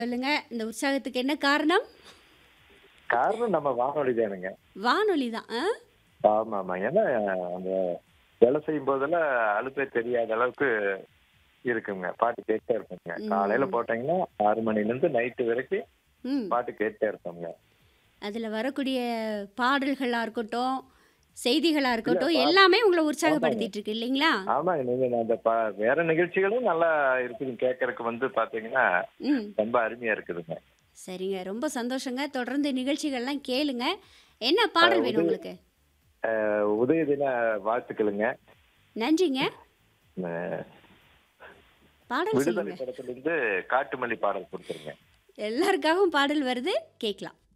சொல்லுங்க இந்த உற்சாகத்துக்கு என்ன காரணம் காரணம் நம்ம வானொலி தானுங்க வானொலி தான் ஆ? ஆமா ஆமா ஏன்னா அந்த வேலை செய்யும் போதெல்லாம் அலுப்பே தெரியாத அளவுக்கு இருக்குங்க பாட்டு கேட்டே இருக்குங்க ம். காலையில போட்டீங்கன்னா ஆறு மணில இருந்து நைட்டு வரைக்கும் ம் பாட்டு கேட்டே இருப்போங்க அதில் வரக்கூடிய பாடல்களாக இருக்கட்டும் செய்திகளாக இருக்கட்டும் பா- எல்லாமே உங்களை உற்சாகப்படுத்திட்டு இருக்கு இல்லைங்களா ஆமாங்க நீங்க அந்த ப- வேற நிகழ்ச்சிகளும் நல்லா இருக்குது கேட்கறதுக்கு வந்து பாத்தீங்கன்னா ம் ரொம்ப அருமையா இருக்குதுங்க சரிங்க ரொம்ப சந்தோஷங்க தொடர்ந்து நிகழ்ச்சிகள்லாம் கேளுங்க என்ன பாடல் வேணும் உங்களுக்கு அஹ் உதய தின வாழ்த்துக்களுங்க நன்றிங்க அஹ் பாடல் விடுதலை சொல்லுங்க படத்துல இருந்து காட்டுமல்லி பாடல் கொடுத்துருங்க எல்லாருக்காகவும் பாடல் வருது கேட்கலாம்